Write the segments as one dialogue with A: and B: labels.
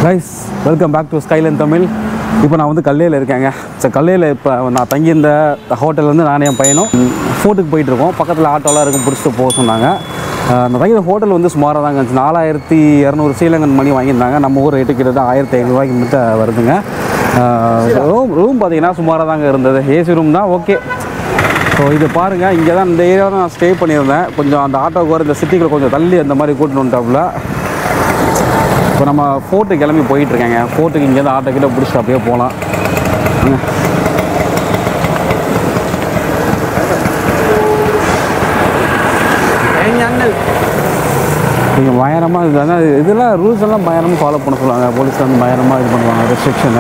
A: Guys welcome back to ஸ்கைலன் தமிழ் இப்போ நான் வந்து கல்லையில் இருக்கேங்க சரி கல்லையில் இப்போ நான் தங்கியிருந்த ஹோட்டல் வந்து நானே என் பையனும் ஃபோர்ட்டுக்கு போயிட்டுருக்கோம் பக்கத்தில் ஆட்டோலாம் இருக்கும் பிடிச்சிட்டு போக சொன்னாங்க அஹ் நான் தங்கியிருந்த ஹோட்டல் வந்து சுமாராக தாங்க இருந்துச்சு நாலாயிரத்தி இரநூறு ஸ்ரீலங்கன் மணி வாங்கியிருந்தாங்க நம்ம ஊர் ரேட்டு கிட்டத்தட்ட ஆயிரத்தி ஐநூறுரூவாய்க்கு மட்டும் வருதுங்க ரூம் ரூம் பார்த்தீங்கன்னா சுமாராக தாங்க இருந்தது ஏசி ரூம் தான் ஓகே ஸோ இது பாருங்கள் இங்கே தான் இந்த ஏரியாவில் நான் ஸ்டே பண்ணியிருந்தேன் கொஞ்சம் அந்த ஆட்டோக்கு வர இந்த சிட்டிக்குள்ள கொஞ்சம் தள்ளி அந்த மாதிரி கூட்டின்னு வந்துட்டாப்புல இப்போ நம்ம ஃபோர்ட்டுக்கு கிளம்பி போயிட்டுருக்கேங்க ஃபோர்ட்டுக்கு இங்கேருந்து ஆட்டோ கிட்ட பிடிச்சிட்டு அப்படியே போகலாம் நீங்கள் பயங்கரமாக இது அதான் இதெல்லாம் ரூல்ஸ் எல்லாம் பயங்கரமாக ஃபாலோ பண்ண சொல்லுவாங்க போலீஸ் வந்து பயங்கரமாக இது பண்ணுவாங்க ரெஸ்ட்ரிக்ஷனு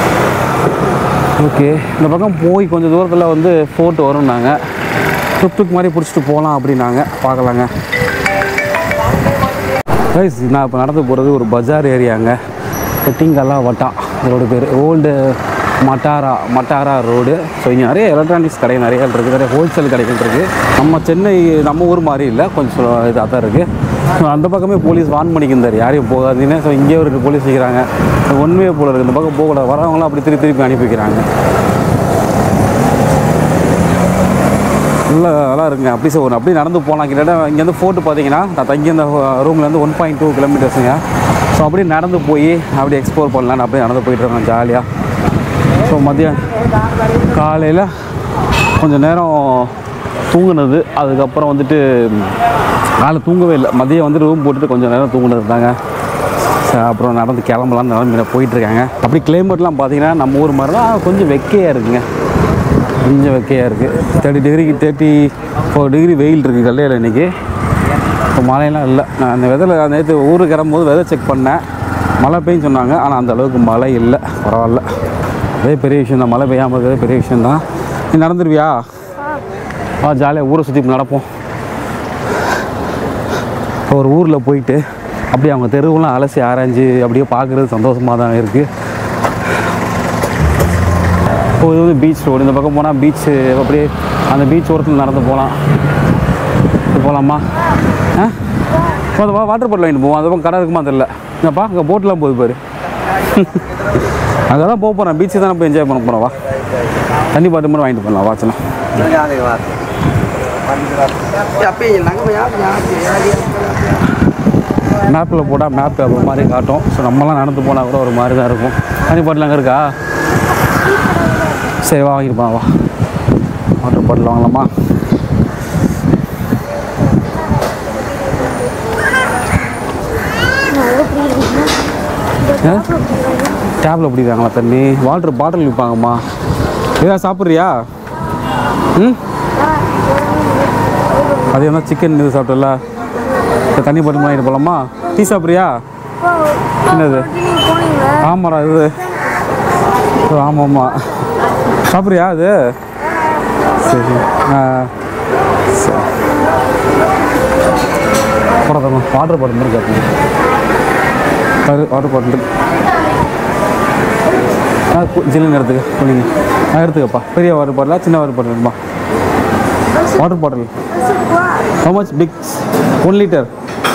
A: ஓகே இந்த பக்கம் போய் கொஞ்சம் தூரத்தில் வந்து ஃபோர்ட் வரும்னாங்க டுக் டுக் மாதிரி பிடிச்சிட்டு போகலாம் அப்படின்னாங்க பார்க்கலாங்க கைஸ் நான் இப்போ நடந்து போகிறது ஒரு பஜார் ஏரியாங்க பெட்டிங்கல்லா வட்டா இதோட பேர் old Matara Matara road so இங்கே நிறைய எலக்ட்ரானிக்ஸ் கடை நிறைய இருக்குது நிறைய ஹோல்சேல் கடைகள் இருக்குது நம்ம சென்னை நம்ம ஊர் மாதிரி இல்லை கொஞ்சம் இதாக தான் இருக்குது ஸோ அந்த பக்கமே போலீஸ் வான் பண்ணிக்கிந்தார் யாரையும் போகாதீங்கன்னு ஸோ இங்கே ஒரு போலீஸ் வைக்கிறாங்க ஒன்றுமே போல இருக்குது இந்த பக்கம் போகக்கூடாது வரவங்களாம் அப்படி திருப்பி திருப்பி அனுப்பி வைக்கிறாங்க நல்லா நல்லா இருக்குங்க அப்படி சார் அப்படி நடந்து போகலாம் கிட்டத்தட்ட இங்கேருந்து ஃபோர்ட்டு பார்த்தீங்கன்னா நான் தங்கியிருந்த ரூம்லேருந்து ஒன் பாயிண்ட் டூ கிலோமீட்டர்ஸுங்க ஸோ அப்படியே நடந்து போய் அப்படியே எக்ஸ்ப்ளோர் பண்ணலான்னு அப்படியே நடந்து போயிட்டு இருக்கேன் ஜாலியாக ஸோ மதியம் காலையில் கொஞ்சம் நேரம் தூங்குனது அதுக்கப்புறம் வந்துட்டு காலை தூங்கவே இல்லை மதியம் வந்து ரூம் போட்டுட்டு கொஞ்சம் நேரம் தூங்குனது தாங்க சரி, அப்புறம் நடந்து கிளம்பலாம் நிலமையில போயிட்டுருக்காங்க அப்படி கிளைமேட்லாம் பார்த்தீங்கன்னா நம்ம ஊர் மாதிரி தான் கொஞ்சம் வெக்கையாக இருக்குங்க கொஞ்சம் வெக்கையாக இருக்குது தேர்ட்டி டிகிரிக்கு தேர்ட்டி ஃபோர் டிகிரி வெயில் இருக்குது கல்லையில் இன்றைக்கி இப்போ மழையெல்லாம் இல்லை நான் அந்த வெதரில் நேற்று ஊருக்கு கிளம்பும்போது வெதர் செக் பண்ணேன் மழை பெய்யும் சொன்னாங்க ஆனால் அந்த அளவுக்கு மழை இல்லை பரவாயில்ல அதே பெரிய விஷயம் தான் மழை பெய்யாமல் இருக்கிறதே பெரிய விஷயம் தான் நீ நடந்துருவியா வா ஜாலியாக ஊரை சுற்றி நடப்போம் ஒரு ஊரில் போயிட்டு அப்படியே அவங்க தெருவெல்லாம் அலசி ஆராய்ஞ்சு அப்படியே பார்க்குறது சந்தோஷமாக தான் இருக்குது இப்போ இது வந்து பீச் ரோடு இந்த பக்கம் போனால் பீச்சு அப்படியே அந்த பீச் ஓரத்தில் நடந்து போகலாம் இது போகலாமா ஆ வா, வா வாட்டர் பாட்டில் வாங்கிட்டு போவோம் அந்த பக்கம் கடை இருக்குமா தெரியல இங்கேப்பா அங்கே போட்லாம் போகுது பாரு அங்கே தான் போக போகிறேன் பீச்சு தான் போய் என்ஜாய் பண்ண போகிறோம் வா தண்ணி பாட்டு மட்டும் வாங்கிட்டு போகலாம் வாச்சலாம் மேப்பில் போட்டால் மேப் ஒரு மாதிரி காட்டும் ஸோ நம்மலாம் நடந்து போனால் கூட ஒரு மாதிரி தான் இருக்கும் தண்ணி பாட்டில் அங்கே இருக்கா சரி வா வாங்கிட்டு போலாம், வா வாட்டர் பாட்டில் வாங்கலாமா டேப்பில் பிடிக்கிறாங்களா தண்ணி வாட்டர் பாட்டில் விற்பாங்கம்மா ஏதாவது சாப்பிட்றியா ம் அது என்ன சிக்கன் இது சாப்பிட்டல இந்த தண்ணி பாட்டில் வாங்கிட்டு போகலாமா டீ சாப்பிட்றியா என்னது ஆமாடா இது ஓ, ஆமாம் ஆமாம் சாப்பிட்றியா அது சரி ஆ சரி போடாதம்மா வாட்டர் பாட்டில் மாதிரி கேட்பீங்க அது வாட்டர் பாட்டில் ஆ கு- ஜில்லுன்னு எடுத்துக்க குடிங்க ஆ எடுத்துக்கப்பா பெரிய வாட்டர் பாட்டிலா சின்ன வாட்டர் பாட்டில்மா water bottle how much big one litre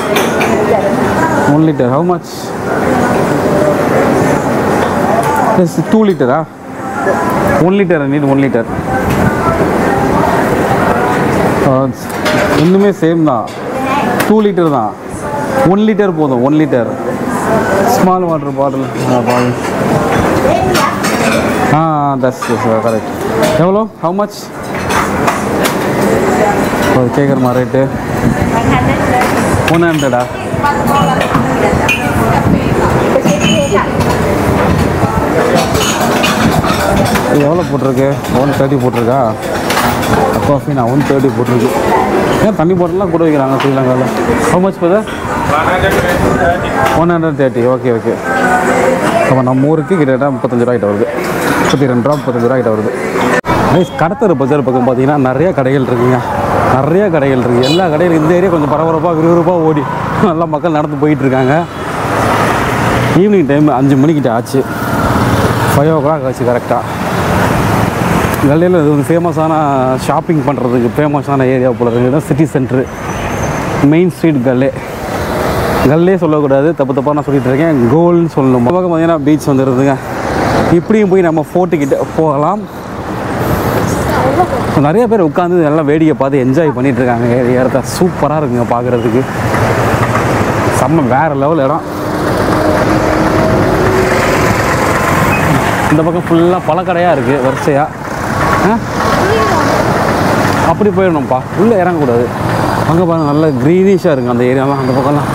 A: one litre how much two லிட்டரா one litre need one litre இன்னுமே சேம் தான் டூ லிட்டர் தான் ஒன் லிட்டர் போதும் one litre small water bottle bottle ஆ தட்ஸ் கரெக்ட் எவ்வளோ how much கேட்குறமா rate one ஹண்ட்ரடா இது எவ்வளோ போட்டிருக்கு ஒன் தேர்ட்டி போட்டிருக்கா காஃபி நான் ஒன் தேர்ட்டி போட்டிருக்கு ஏன் தண்ணி பாட்டிலாம் கூட வைக்கிறாங்க ஸ்ரீலங்காவில் ஹவு மச் பதர் one hundred thirty okay okay அப்போ நம்ம ஊருக்கு கிட்டத்தட்ட முப்பத்தஞ்சு ரூபாய்ட்ட வருது முப்பத்தி ரெண்டு ரூபா முப்பத்தஞ்சு ரூபாய்ட்ட வருது கைஸ் கடத்தர பஜார் பக்கம் பார்த்தீங்கன்னா நிறைய கடைகள் இருக்குங்க நிறைய கடைகள் இருக்குது எல்லா கடையிலும் இந்த ஏரியா கொஞ்சம் பரபரப்பாக விறுவிறுப்பாக ஓடி நல்லா மக்கள் நடந்து போயிட்டு இருக்காங்க ஈவினிங் டைம் அஞ்சு மணிக்கிட்ட ஆச்சு ஃபைவ் ஓ கிளாக் ஆச்சு கரெக்டாக கல்லையில் இது வந்து ஃபேமஸான ஷாப்பிங் பண்ணுறதுக்கு ஃபேமஸான ஏரியா போல இருக்குது சிட்டி சென்ட்ரு மெயின் ஸ்ட்ரீட் கல்லே கல்லே சொல்லக்கூடாது தப்பு தப்பாக நான் சொல்லிட்டு இருக்கேன் கோல்னு சொல்லணும் இந்த பக்கம் பார்த்தீங்கன்னா பீச் வந்துடுதுங்க இப்படியும் போய் நம்ம ஃபோர்ட்டுக்கிட்ட போகலாம் நிறைய பேர் உட்காந்து நல்லா வேடிக்கை பார்த்து என்ஜாய் பண்ணிட்டு இருக்காங்க ஏ- இடத்த சூப்பராக இருக்குங்க பார்க்குறதுக்கு செம்ம வேற லெவல் இடம் இந்த பக்கம் ஃபுல்லாக பழக்கடையாக இருக்குது வரிசையாக அப்படி போயிடணும்ப்பா உள்ளே இறங்கக்கூடாது அங்கே பாருங்க நல்ல க்ரீனிஷாக இருக்குங்க அந்த ஏரியாலாம் அந்த பக்கம்லாம்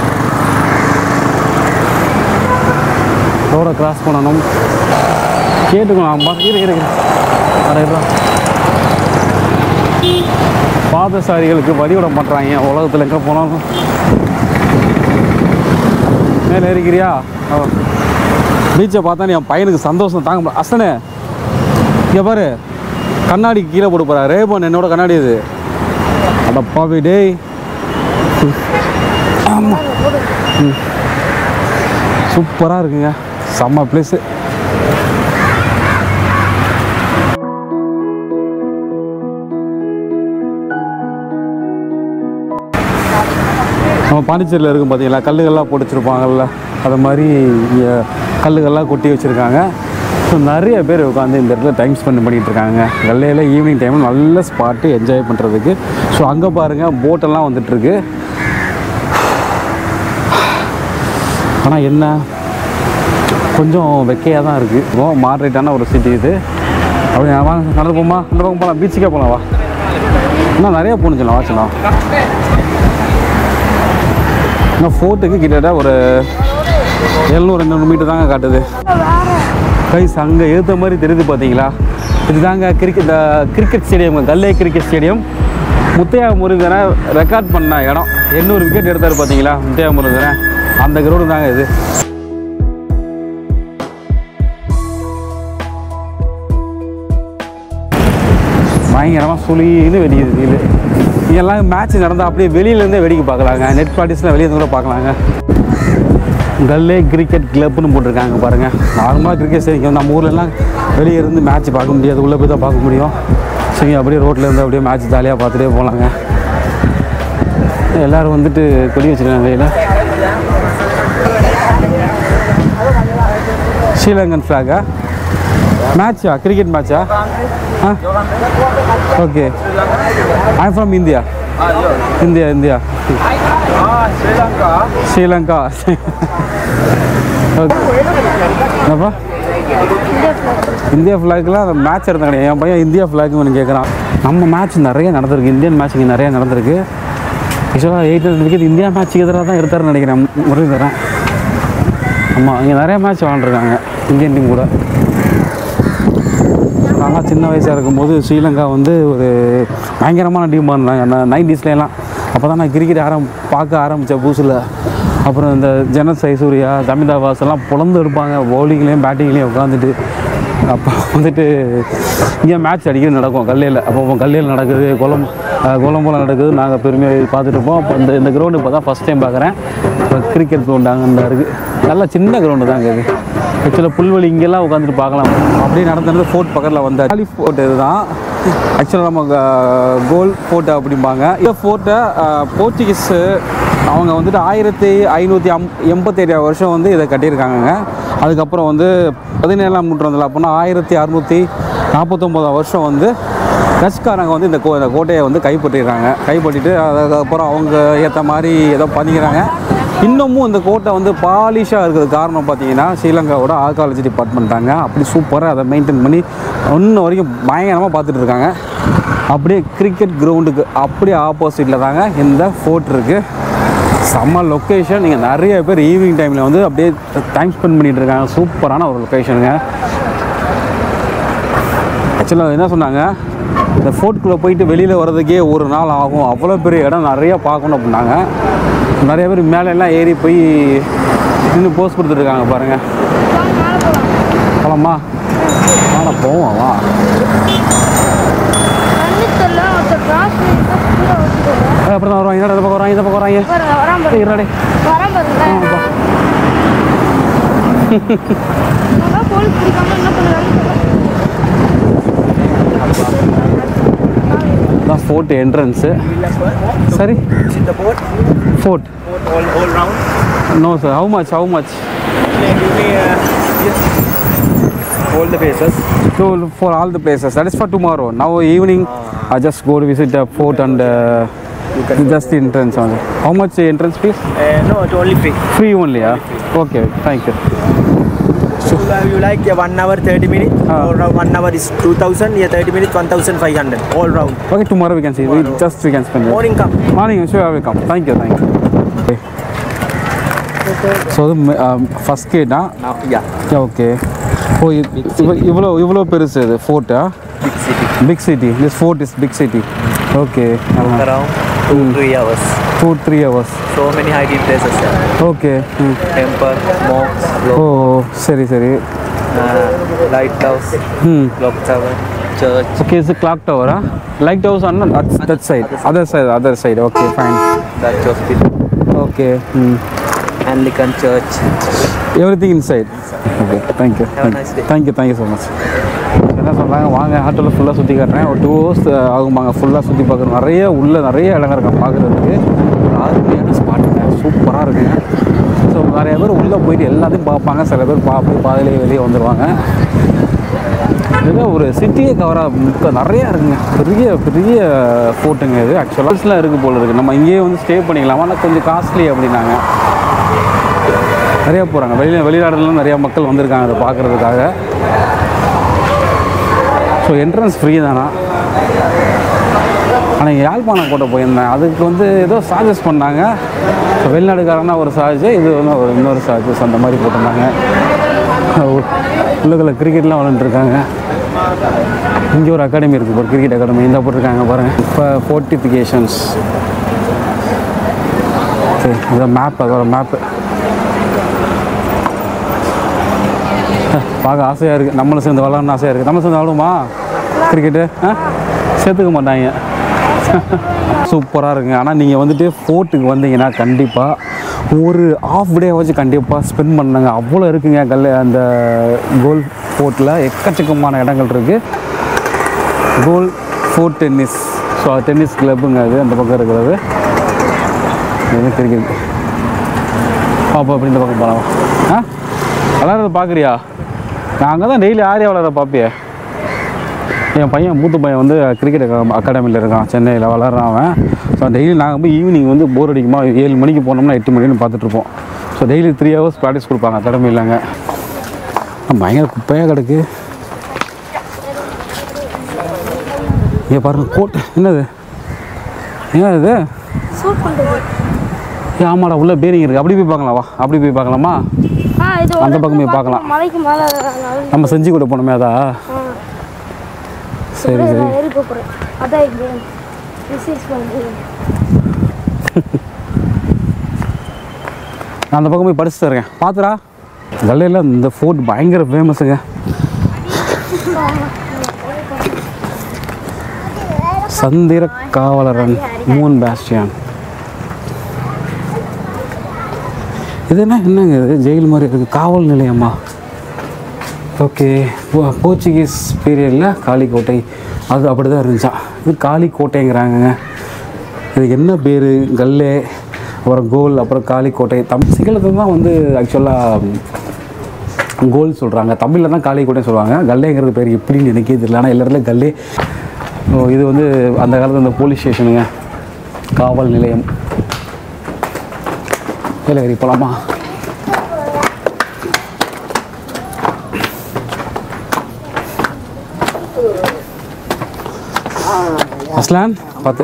A: ரோடை கிராஸ் பண்ணணும் கேட்டுக்கலாம்ப்பா இரு இரு இரு. வர இருடா. பாதசாரிகளுக்கு வழிவிட மாட்றாங்க உலகத்தில் எங்கே போனாலும் மேலே இருக்கிறியா பீச்சை பார்த்தா என் பையனுக்கு சந்தோஷம் தாங்க முடியல அசனே இங்கே பாரு கண்ணாடி கீழே போட்டு போகிறா ரேபன் என்னோட கண்ணாடி இது அட பாவி டேய் ஆமாம் சூப்பராக இருக்குங்க செம்ம பிளேஸு நம்ம பாண்டிச்சேரியில் இருக்கும் பார்த்தீங்களா கல்லுகள்லாம் போட்டு வச்சுருப்பாங்கல்ல அது மாதிரி இங்கே கல்லுகள்லாம் கொட்டி வச்சுருக்காங்க ஸோ நிறைய பேர் உட்காந்து இந்த இடத்துல டைம் ஸ்பெண்ட் பண்ணிகிட்டு இருக்காங்க வெள்ளையில் ஈவினிங் டைம் நல்ல ஸ்பாட்டு என்ஜாய் பண்ணுறதுக்கு ஸோ அங்கே பாருங்கள் போட்டெல்லாம் வந்துட்டுருக்கு ஆனால் என்ன கொஞ்சம் வெக்கையாக தான் இருக்குது ஓ மாடரேட்டான ஒரு சிட்டி இது அப்படி வாங்க நடந்து போமா இந்த பக்கம் போகலாம் பீச்சுக்கே போகலாம் வா இன்னும் நிறைய போகணும் சொல்லலாம் வா சொல்லலாம் இன்னும் ஃபோர்ட்டுக்கு கிட்டத்தட்ட ஒரு எழுநூறு ரெண்டு மீட்டர் தாங்க காட்டுது கைஸ் அங்கே ஏற்ற மாதிரி தெரியுது பார்த்தீங்களா இதுதாங்க கிரிக்கெட் இந்த cricket stadium Galle cricket stadium Muttiah முருகனை ரெக்கார்ட் பண்ண இடம் எண்ணூறு விக்கெட் எடுத்தார் பார்த்தீங்களா முத்தையா முருகனை அந்த கிரவுண்டு தாங்க இது பயங்கரமாக சுளின்னு வெடிக்குது வெயில் இங்கெல்லாம் மேட்ச் நடந்தால் அப்படியே வெளியிலேருந்தே வேடிக்கை பார்க்கலாங்க நெட் பார்ட்டிஸ்லாம் வெளியே இருந்து கூட பார்க்கலாங்க கல்லே கிரிக்கெட் கிளப்னு போட்டிருக்காங்க பாருங்கள் நார்மலாக கிரிக்கெட் ஸ்டேடியம் நம்ம ஊர்லலாம் வெளியே இருந்து மேட்ச் பார்க்க முடியாது உள்ளே போய் தான் பார்க்க முடியும் சரி அப்படியே ரோட்டில் இருந்து அப்படியே மேட்ச் ஜாலியாக பார்த்துட்டே போகலாங்க எல்லோரும் வந்துட்டு கொடி வச்சுருக்காங்க கையில் ஸ்ரீலங்கன் ஃப்ளாகா மேட்சா கிரிக்கெட் மேட்சா ஆ okay I from India India India Sri Lanka okay என்னப்பா இந்தியா ஃப்ளாக்லாம் மேட்ச் எடுத்த கிடையாது என் பையன் இந்தியா ஃப்ளாக் ஒன்று கேட்குறான் நம்ம மேட்ச் நிறைய நடந்திருக்கு இந்தியன் மேட்ச் இங்கே நிறைய நடந்திருக்கு ஆக்சுவலாக எயிட் ஹண்ட்ரட் விக்கெட் இந்தியா மேட்ச்சுக்கு எதிராக தான் எடுத்தாருன்னு நினைக்கிறேன் முரளிதரன் ஆமாம் இங்கே நிறைய மேட்ச் விளாண்டுருக்காங்க இந்தியன் டீம் கூட நான்லாம் சின்ன வயசாக இருக்கும்போது ஸ்ரீலங்கா வந்து ஒரு பயங்கரமான டீமாக இருந்தாங்க நைன்டிஸ்லாம் அப்போ தான் நான் கிரிக்கெட் ஆரம் பார்க்க ஆரம்பித்த புதுசில் அப்புறம் இந்த ஜெனத் சைசூரியா தமிதாபாஸ் எல்லாம் புலந்து எடுப்பாங்க பவுலிங்லேயும் பேட்டிங்லேயும் உட்காந்துட்டு அப்போ வந்துட்டு இங்கே மேட்ச் அடிக்கடி நடக்கும் கல்லையில் அப்போ கல்லையில் நடக்குது கொலம் கொலம்போல நடக்குது நாங்கள் பெருமையாக பார்த்துட்டு இருப்போம் அப்போ இந்த இந்த கிரவுண்டு இப்போ தான் ஃபஸ்ட் டைம் பார்க்குறேன் இப்போ கிரிக்கெட் கிரவுண்டு அங்கே இருக்குது நல்லா சின்ன கிரவுண்டு தாங்க இது ஆக்சுவலாக புல்வெளி இங்கெல்லாம் உட்காந்துட்டு பார்க்கலாம் அப்படியே நடந்தது ஃபோர்ட் பக்கத்தில் வந்த காலி ஃபோர்ட் இதுதான் ஆக்சுவலாக நம்ம கோல் ஃபோர்ட் அப்படிம்பாங்க இந்த ஃபோர்ட்டை போர்ச்சுகீஸு அவங்க வந்துட்டு ஆயிரத்தி ஐநூற்றி அம் எண்பத்தேழு வருஷம் வந்து இதை கட்டியிருக்காங்கங்க அதுக்கப்புறம் வந்து பதினேழாம் நூற்றாண்டில் அப்படின்னா ஆயிரத்தி அறுநூற்றி நாற்பத்தொம்போதாம் வருஷம் வந்து டச்சுக்காரங்க வந்து இந்த கோ இந்த கோட்டையை வந்து கைப்பற்றிடுறாங்க கைப்பற்றிட்டு அதுக்கப்புறம் அவங்க ஏற்ற மாதிரி ஏதோ பண்ணிக்கிறாங்க இன்னமும் இந்த கோட்டை வந்து பாலிஷாக இருக்கிறது காரணம் பார்த்தீங்கன்னா ஸ்ரீலங்காவோட ஆர்காலஜி டிபார்ட்மெண்ட் தாங்க அப்படி சூப்பராக அதை மெயின்டைன் பண்ணி இன்னும் வரைக்கும் பயங்கரமாக பார்த்துட்டு இருக்காங்க அப்படியே கிரிக்கெட் கிரவுண்டுக்கு அப்படியே ஆப்போசிட்டில் தாங்க இந்த ஃபோர்ட் இருக்குது செம்ம லொக்கேஷன் நீங்கள் நிறைய பேர் ஈவினிங் டைமில் வந்து அப்படியே டைம் ஸ்பெண்ட் பண்ணிகிட்டு இருக்காங்க சூப்பரான ஒரு லொக்கேஷனுங்க ஆக்சுவலாக என்ன சொன்னாங்க இந்த ஃபோர்ட்டுக்குள்ளே போயிட்டு வெளியில் வர்றதுக்கே ஒரு நாள் ஆகும் அவ்வளோ பெரிய இடம் நிறைய பார்க்கணும் அப்படின்னாங்க நிறைய பேர் மேலே எல்லாம் ஏறி போய் நின்று போஸ்ட் கொடுத்துட்ருக்காங்க பாருங்கள் போலாமா வாடா போவோம் வா
B: கண்ணுத்தெல்ல ஒருத்தர் கிராஸ் பண்ணிட்டு கீழே வச்சுக்கோங்க
A: அப்புறம் தான் வருவாங்க இந்த பக்கம் வராங்க இந்த பக்கம் வராங்க
B: பாருங்க வராம பாருங்க
A: இருடா
B: வராம பாருங்க நல்லா போலீஸ் பிடிக்காம என்ன பண்ணுறாங்க
A: அதான் ஃபோர்ட் என்ட்ரன்ஸு சரி
C: See the boat?
A: Fort
C: Boat all, all round.
A: No sir how much how much
C: Can give me uh, yes. all the places.
A: So for all the places, that is for tomorrow. Now evening, I just go to visit the fort and uh, just the entrance only. How much the entrance fees?
C: Uh, no, it's only free.
A: Free only, yeah. Okay, thank you.
C: So uh, you like uh, one hour, 30 minutes.
A: Ah.
C: All round, one hour is 2000. Yeah, 30 minutes, 1500. All round.
A: Okay, tomorrow we can see. We just we can spend it.
C: Morning come.
A: Morning, sure I will come. Thank you, thank you. Okay. So அது first கேட்டா
C: Now, yeah.
A: Okay ஓ இவ்வளோ இவ்வளோ பெருசு இது ஃபோர்ட்டா
C: Big city.
A: Big city this fort is big city okay
C: Around two, three hours.
A: Two three hours
C: So many hiding places. Sir.
A: Okay ம்
C: Temple, mosques,
A: ஓ
C: lo-
A: சரி சரி
C: uh, lighthouse,
A: ம்
C: clock tower, church,
A: Okay, is the clock tower, huh? Light house on that, that side. Other side, other side. Okay, fine.
C: Dutch hospital,
A: Okay. Hmm.
C: Anglican church.
A: Everything inside. Okay, thank you.
C: Have a nice day.
A: Thank you, thank you so much. என்ன சொல்கிறாங்க வாங்க ஆட்டோவில் ஃபுல்லாக சுற்றி காட்டுறேன் ஒரு two hours ஆகும்பாங்க ஃபுல்லாக சுற்றி பார்க்குறோம் நிறைய உள்ள நிறைய இடங்க இருக்கும் பார்க்குறதுக்கு ஒரு அருமையான ஸ்பாட்டுங்க சூப்பராக இருக்குங்க ஸோ நிறைய பேர் உள்ளே போயிட்டு எல்லாத்தையும் பார்ப்பாங்க சில பேர் பார்த்து பாதையிலே வெளியே வந்துடுவாங்க இது ஒரு சிட்டியே கவராக முக்க நிறையா இருக்குங்க பெரிய பெரிய ஃபோர்ட்டுங்க இது ஆக்சுவலாக இருக்குது போல இருக்குது நம்ம இங்கேயே வந்து ஸ்டே பண்ணிக்கலாம் ஆனால் கொஞ்சம் காஸ்ட்லி அப்படின்னாங்க நிறையா போகிறாங்க வெளி வெளிநாடுலாம் நிறையா மக்கள் வந்திருக்காங்க அதை பார்க்குறதுக்காக ஸோ என்ட்ரன்ஸ் ஃப்ரீ தானா ஆனால் இங்கே யாழ்ப்பாணம் கோட்டை போயிருந்தேன் அதுக்கு வந்து ஏதோ சார்ஜஸ் பண்ணாங்க ஸோ வெளிநாடுக்காரனா ஒரு சார்ஜ் இது வந்து ஒரு இன்னொரு சார்ஜஸ் அந்த மாதிரி போட்டிருந்தாங்க உள்ளுக்குள்ள கிரிக்கெட்லாம் விளாண்டுருக்காங்க இங்கே ஒரு அகாடமி இருக்குது ஒரு கிரிக்கெட் அகாடமி இந்த போட்டிருக்காங்க பாருங்கள் இப்போ ஃபோர்ட்டிஃபிகேஷன்ஸ் சரி இந்த மேப் அதோட மேப்பு பார்க்க ஆசையாக இருக்குது நம்மளும் சேர்ந்து விளாட்ணும்னு ஆசையாக இருக்குது நம்ம சேர்ந்து விளாடுமா கிரிக்கெட்டு ஆ சேர்த்துக்க மாட்டாங்க சூப்பராக இருக்குங்க ஆனால் நீங்கள் வந்துட்டு ஃபோர்ட்டுக்கு வந்தீங்கன்னா கண்டிப்பாக ஒரு ஆஃப் டே வச்சு கண்டிப்பாக ஸ்பெண்ட் பண்ணுங்க அவ்வளோ இருக்குங்க கல் அந்த கோல் ஃபோர்ட்டில் எக்கச்சக்கமான இடங்கள் இருக்குது Galle fort tennis so tennis கிளப்புங்க அது அந்த பக்கம் இருக்கிறது இது கிரிக்கெட் பாப்பா அப்படி இந்த பக்கம் போகலாம் ஆ விளாட்றத பார்க்குறியா நான் அங்கே தான் டெய்லி ஆரியா விளாட்ற பார்ப்பியே என் பையன் மூத்த பையன் வந்து கிரிக்கெட் அகாடமியில் இருக்கான் சென்னையில் வளர்றான் அவன் ஸோ டெய்லி நாங்கள் போய் ஈவினிங் வந்து போர் அடிக்குமா ஏழு மணிக்கு போனோம்னா எட்டு மணின்னு பார்த்துட்ருப்போம் so daily three hours practice கொடுப்பாங்க அகாடமியிலங்க பயங்கர குப்பையாக கிடக்கு இங்கே பாருங்க கோட் என்னது என்ன இது
B: சூட் பண்ணுறது
A: ஏ ஆமாடா உள்ள பேரிங் இருக்குது அப்படி போய் பார்க்கலாம் வா அப்படி போய் பார்க்கலாமா
B: ஆ இது
A: அந்த
B: ஒரு
A: பக்கம் போய்
B: இடத்துல
A: பார்க்கலாம்.
B: மலைக்கு மேலே
A: நம்ம செஞ்சு கூட போனோமே அதா சரி சரி
B: ஏறி போகிறேன் அதான் இங்கே ரிசீவ் பண்ணுறது
A: நான் அந்த பக்கம் போய் படிச்சு தரேன் பார்த்துடா கல்லையில் இந்த ஃபோர்ட் பயங்கர ஃபேமஸுங்க சந்திர காவலரன் மூன் பேஸ்டியான் இது என்ன என்னங்க இது ஜெயில் மாதிரி இருக்குது காவல் நிலையமா ஓகே போர்ச்சுகீஸ் பீரியடில் காளிக்கோட்டை அது அப்படி தான் இருந்துச்சான் இது காளிக்கோட்டைங்கிறாங்கங்க இதுக்கு என்ன பேர் கல்லே அப்புறம் கோல் அப்புறம் காளிக்கோட்டை தம் சிங்களத்தில் தான் வந்து ஆக்சுவலாக கோல் சொல்கிறாங்க தமிழில் தான் காளிக்கோட்டை சொல்லுவாங்க கல்லேங்கிறது பேர் எப்படின்னு எனக்கே தெரியல ஆனால் எல்லாரும் கல்லே ஓ இது வந்து அந்த காலத்தில் இந்த போலீஸ் ஸ்டேஷனுங்க காவல் நிலையம் ஏலகிரி போகலாமா அஸ்லான் பார்த்து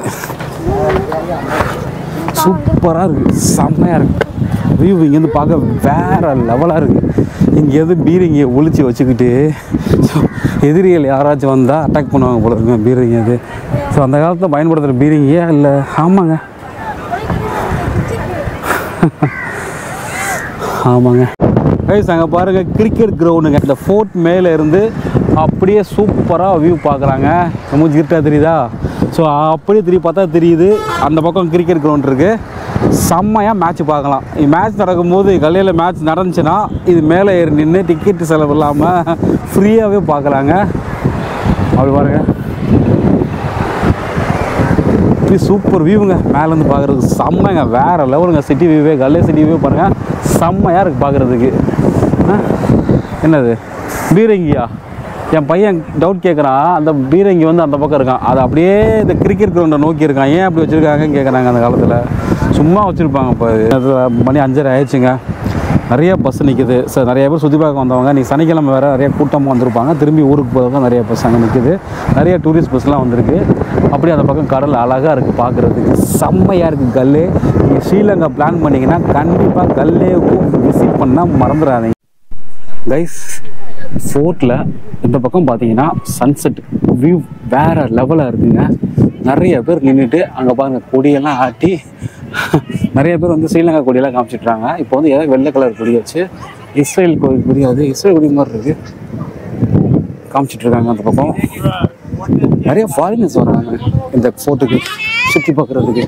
A: சூப்பராக இருக்குது செம்மையாக இருக்குது வியூ இங்கேருந்து பார்க்க வேறு லெவலாக இருக்குது இங்கேருந்து பீரிங்க ஒளிச்சு வச்சுக்கிட்டு ஸோ எதிரிகள் யாராச்சும் வந்தால் அட்டாக் பண்ணுவாங்க போல இருக்குங்க பீரிங்க அது ஸோ அந்த காலத்தில் பயன்படுத்துகிற பீரிங்கே இல்லை ஆமாங்க ஆமாங்க கைஸ் அங்கே பாருங்கள் கிரிக்கெட் கிரவுண்டுங்க இந்த ஃபோர்ட் மேலே இருந்து அப்படியே சூப்பராக வியூ பார்க்குறாங்க மூஞ்சி கிட்ட தெரியுதா ஸோ அப்படியே திரும்பி பார்த்தா தெரியுது அந்த பக்கம் கிரிக்கெட் கிரவுண்ட் இருக்குது செம்மையாக மேட்ச் பார்க்கலாம் மேட்ச் நடக்கும்போது கல்லையில் மேட்ச் நடந்துச்சுன்னா இது மேலே ஏறி நின்று டிக்கெட் செலவு இல்லாமல் ஃப்ரீயாகவே பார்க்கலாங்க அப்படி பாருங்கள் சுற்றி சூப்பர் வியூங்க மேலேருந்து பார்க்குறதுக்கு செம்மங்க வேறு லெவலுங்க சிட்டி வியூவே கல்லே சிட்டி வியூ பாருங்கள் செம்மையாக இருக்குது பார்க்குறதுக்கு என்னது பீரங்கியா என் பையன் டவுட் கேட்குறான் அந்த பீரங்கி வந்து அந்த பக்கம் இருக்கான் அது அப்படியே இந்த கிரிக்கெட் கிரவுண்டை நோக்கி இருக்கான் ஏன் அப்படி வச்சுருக்காங்கன்னு கேட்குறாங்க அந்த காலத்தில் சும்மா வச்சுருப்பாங்க இப்போ இது மணி அஞ்சரை ஆயிடுச்சுங்க நிறைய பஸ் நிற்குது சார் நிறைய பேர் சுற்றி பார்க்க வந்தவங்க நீ சனிக்கிழமை வேறு நிறைய கூட்டமாக வந்திருப்பாங்க திரும்பி ஊருக்கு போகிறவங்க நிறைய பஸ் அங்கே நிற்குது நிறைய டூரிஸ்ட் பஸ்லாம் வந்திருக்கு அப்படியே அந்த பக்கம் கடல் அழகாக இருக்குது பார்க்குறதுக்கு செம்மையாக இருக்குது கல்லு நீங்கள் ஸ்ரீலங்கா பிளான் பண்ணிங்கன்னா கண்டிப்பாக கல்லேவுக்கும் விசிட் பண்ணால் மறந்துடாதீங்க கைஸ் ஃபோர்ட்டில் இந்த பக்கம் பார்த்தீங்கன்னா சன்செட் வியூ வேறு லெவலாக இருக்குங்க நிறைய பேர் நின்றுட்டு அங்கே பாருங்க கொடியெல்லாம் ஆட்டி நிறைய பேர் வந்து ஸ்ரீலங்கா கொடியெல்லாம் காமிச்சிட்றாங்க இப்போ வந்து ஏதாவது வெள்ளை கலர் கொடி வச்சு இஸ்ரேல் கொடி கொடி அது இஸ்ரேல் கொடி மாதிரி இருக்குது காமிச்சிட்டு இருக்காங்க அந்த பக்கம் நிறைய ஃபாரினர்ஸ் வராங்க இந்த ஃபோர்ட்டுக்கு சுற்றி பார்க்குறதுக்கு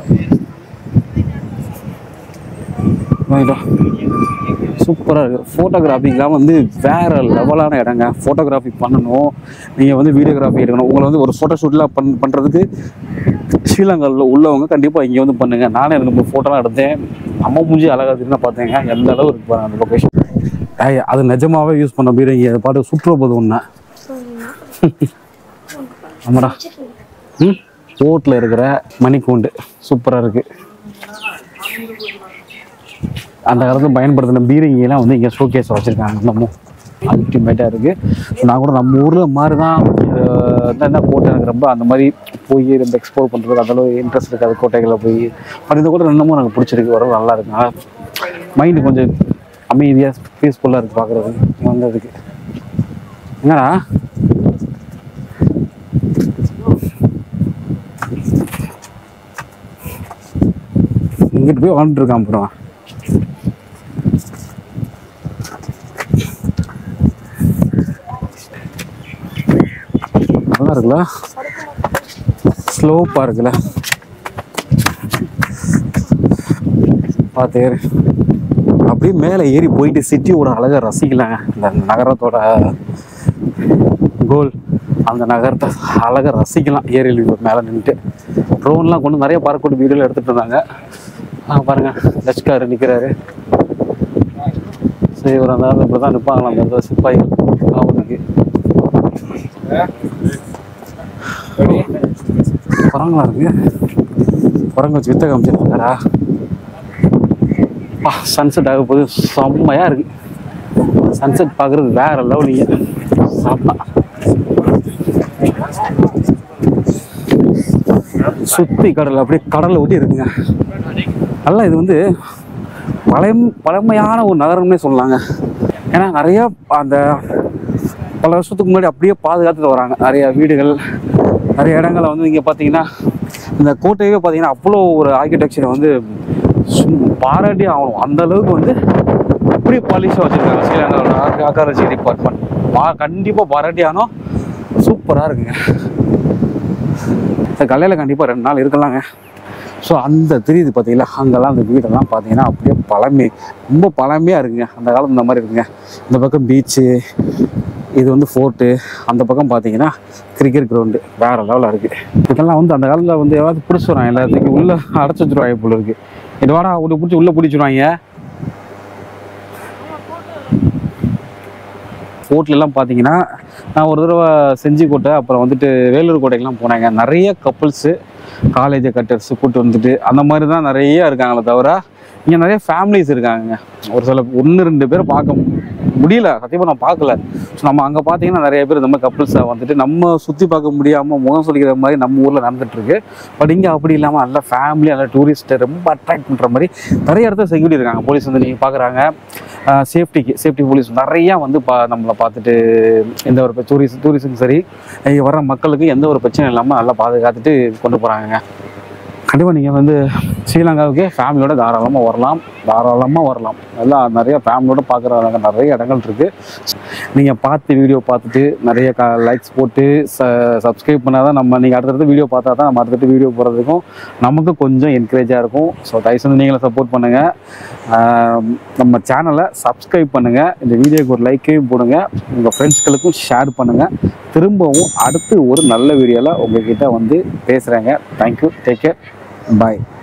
A: சூப்பராக இருக்குது ஃபோட்டோகிராஃபிக்கெலாம் வந்து வேறு லெவலான இடங்க ஃபோட்டோகிராஃபி பண்ணணும் நீங்கள் வந்து வீடியோகிராஃபி எடுக்கணும் உங்களை வந்து ஒரு ஃபோட்டோ ஷூட்லாம் பண் பண்ணுறதுக்கு ஸ்ரீலங்காவில் உள்ளவங்க கண்டிப்பாக இங்கே வந்து பண்ணுங்கள் நானே ரெண்டு மூணு ஃபோட்டோலாம் எடுத்தேன் நம்ம மூஞ்சி அழகாக இருக்குன்னு பார்த்தேங்க எந்த அளவு இருக்கு பாருங்க அந்த லொக்கேஷன் ஏய் அது நிஜமாவே யூஸ் பண்ண பீரங்கி அது பாட்டு சுற்றுற போது ஒன்று ஆமாடா ம் போட்டில் இருக்கிற மணிக்கூண்டு சூப்பராக இருக்குது அந்த காலத்தில் பயன்படுத்தின பீரங்கியெல்லாம் வந்து இங்கே ஷோகேஸ் வச்சுருக்காங்க இன்னமும் அல்டிமேட்டாக இருக்குது நான் கூட நம்ம ஊரில் மாதிரி தான் என்ன கோட்டை எனக்கு ரொம்ப அந்த மாதிரி போய் ரொம்ப எக்ஸ்ப்ளோர் பண்ணுறது அந்தளவு இன்ட்ரெஸ்ட் இருக்காது கோட்டைகளில் போய் பட் இந்த கூட இன்னமும் எனக்கு பிடிச்சிருக்கு வர நல்லா இருக்கு மைண்டு கொஞ்சம் அமைதியாக பீஸ்ஃபுல்லாக இருக்குது பார்க்குறது வந்ததுக்கு என்னடா இங்கிட்டு போய் வாழ்ந்துட்டு இருக்கான் அப்புறம் நல்லா இருக்குல்ல ஸ்லோப்பாக இருக்குல்ல பார்த்து ஏறு அப்படியே மேலே ஏறி போயிட்டு சிட்டியோட அழகை ரசிக்கலாங்க இந்த நகரத்தோட கோல் அந்த நகரத்தை அழகாக ரசிக்கலாம் ஏரியில் மேலே நின்றுட்டு ட்ரோன்லாம் கொண்டு நிறைய பறக்கோட்டு வீடியோவில் எடுத்துகிட்டு இருந்தாங்க ஆ, பாருங்க லஷ்கார் நிற்கிறாரு சரி ஒரு அந்த இப்படி தான் நிற்பாங்களாம் அந்த இடத்துல சிப்பாய்கள் காவலுக்கு குரங்களா இருக்கு குரங்கு வச்சு வித்த காமிச்சிருக்காரா பா சன்செட் ஆக போது செம்மையா இருக்கு சன்செட் பார்க்குறது வேற லெவலிங்க சாப்பிட்டா சுத்தி கடல் அப்படியே கடலை ஒட்டி இருக்குங்க நல்லா இது வந்து பழம் பழமையான ஒரு நகரம்னே சொல்லலாங்க ஏன்னா நிறைய அந்த பல வருஷத்துக்கு முன்னாடி அப்படியே பாதுகாத்துட்டு வராங்க நிறைய வீடுகள் நிறைய இடங்களை வந்து இங்கே பார்த்தீங்கன்னா இந்த கோட்டையவே பார்த்தீங்கன்னா அவ்வளோ ஒரு ஆர்கிடெக்சரை வந்து சும்- பாராட்டி ஆகணும் அந்த அளவுக்கு வந்து அப்படியே பாலிஷாக வச்சுருக்காங்க ஸ்ரீலங்காவோட ஆர்காலஜி டிபார்ட்மெண்ட் பா கண்டிப்பாக பாராட்டி ஆகணும் சூப்பராக இருக்குங்க இந்த கல்லையில் கண்டிப்பாக ரெண்டு நாள் இருக்கலாங்க ஸோ அந்த தெரியுது பார்த்தீங்களா அங்கெல்லாம் அந்த வீடெல்லாம் பார்த்தீங்கன்னா அப்படியே பழமை ரொம்ப பழமையாக இருக்குங்க அந்த காலம் இந்த மாதிரி இருக்குங்க இந்த பக்கம் பீச்சு இது வந்து ஃபோர்ட்டு அந்த பக்கம் பார்த்தீங்கன்னா கிரிக்கெட் கிரவுண்டு வேறு லெவலில் இருக்குது இதெல்லாம் வந்து அந்த காலத்தில் வந்து ஏதாவது பிடிச்சிடுவாங்க எல்லாத்துக்கும் உள்ளே அடைச்சி வச்சுருவாங்க போல இருக்குது இது வாடா உள்ள பிடிச்சி உள்ளே பிடிச்சிடுவாங்க ஃபோர்ட்லலாம் பார்த்தீங்கன்னா நான் ஒரு தடவை செஞ்சிக்கோட்டை அப்புறம் வந்துட்டு வேலூர் கோட்டைக்கெலாம் போனாங்க நிறைய கப்புள்ஸு காலேஜ் கட்டர்ஸ் கூட்டு வந்துட்டு அந்த மாதிரி தான் நிறைய இருக்காங்களே தவிர இங்கே நிறைய ஃபேமிலிஸ் இருக்காங்க ஒரு சில ஒன்று ரெண்டு பேர் பார்க்க முடியல சத்தியமாக நான் பார்க்கல ஸோ நம்ம அங்கே பார்த்தீங்கன்னா நிறைய பேர் இந்த மாதிரி கப்புள்ஸாக வந்துட்டு நம்ம சுற்றி பார்க்க முடியாமல் முகம் சொல்லிக்கிற மாதிரி நம்ம ஊரில் நடந்துட்டு இருக்கு பட் இங்கே அப்படி இல்லாமல் நல்ல ஃபேமிலி நல்ல டூரிஸ்ட்டை ரொம்ப அட்ராக்ட் பண்ணுற மாதிரி நிறைய இடத்துல செக்யூரிட்டி இருக்காங்க போலீஸ் வந்து நீங்கள் பார்க்குறாங்க சேஃப்டிக்கு சேஃப்டி போலீஸ் நிறையா வந்து பா நம்மளை பார்த்துட்டு எந்த ஒரு டூரிஸ்ட் டூரிஸ்டும் சரி இங்கே வர்ற மக்களுக்கு எந்த ஒரு பிரச்சனையும் இல்லாமல் நல்லா பாதுகாத்துட்டு கொண்டு போகிறாங்க கண்டிப்பாக நீங்கள் வந்து ஸ்ரீலங்காவுக்கு ஃபேமிலியோட தாராளமாக வரலாம் தாராளமாக வரலாம் நல்லா நிறைய ஃபேமிலியோட பார்க்குற நிறைய இடங்கள் இருக்குது நீங்கள் பார்த்து வீடியோ பார்த்துட்டு நிறைய க லைக்ஸ் போட்டு ச சப்ஸ்கிரைப் பண்ணால் தான் நம்ம நீங்கள் அடுத்தடுத்து வீடியோ பார்த்தா தான் நம்ம அடுத்தடுத்து வீடியோ போடுறதுக்கும் நமக்கு கொஞ்சம் என்கரேஜாக இருக்கும் ஸோ தயவுசெய்து நீங்களும் சப்போர்ட் பண்ணுங்கள் நம்ம சேனலை சப்ஸ்கிரைப் பண்ணுங்கள் இந்த வீடியோக்கு ஒரு லைக்கையும் போடுங்க உங்கள் ஃப்ரெண்ட்ஸ்களுக்கும் ஷேர் பண்ணுங்கள் திரும்பவும் அடுத்து ஒரு நல்ல வீடியோவில் உங்ககிட்ட வந்து பேசுகிறேங்க தேங்க்யூ டேக் கேர் பாய்